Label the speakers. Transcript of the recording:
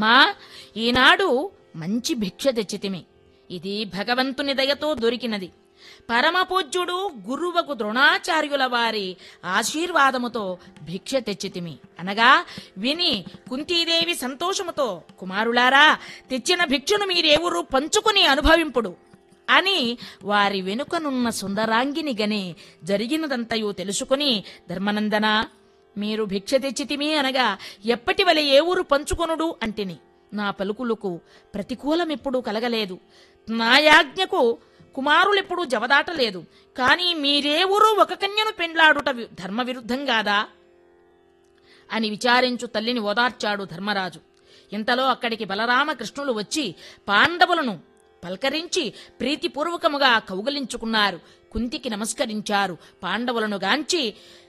Speaker 1: అమ్మా ఈనాడు మంచి భిక్ష తెచ్చితిమి ఇది భగవంతుని దయతో దొరికినది పరమపూజ్యుడు గురువకు ద్రోణాచార్యుల వారి ఆశీర్వాదముతో భిక్ష తెచ్చితిమి అనగా విని కుంతీదేవి సంతోషముతో కుమారులారా తెచ్చిన భిక్షను మీరేవురు పంచుకుని అనుభవింపుడు అని వారి వెనుకనున్న సుందరాంగిని గని జరిగినదంతయు తెలుసుకుని ధర్మనందన మీరు భిక్ష తెచ్చితిమి అనగా ఎప్పటి వలె ఏ ఊరు పంచుకొనుడు అంటిని నా పలుకులకు ప్రతికూలమెప్పుడూ కలగలేదు నా యాజ్ఞకు కుమారులెప్పుడూ జవదాటలేదు కాని మీరే ఊరు ఒక కన్యను పెండ్లాడుట వి- ధర్మ విరుద్ధం కాదా అని విచారించు తల్లిని ఓదార్చాడు ధర్మరాజు ఇంతలో అక్కడికి బలరామకృష్ణులు వచ్చి పాండవులను పలకరించి ప్రీతిపూర్వకముగా కౌగలించుకున్నారు కుంతికి నమస్కరించారు పాండవులను గాంచి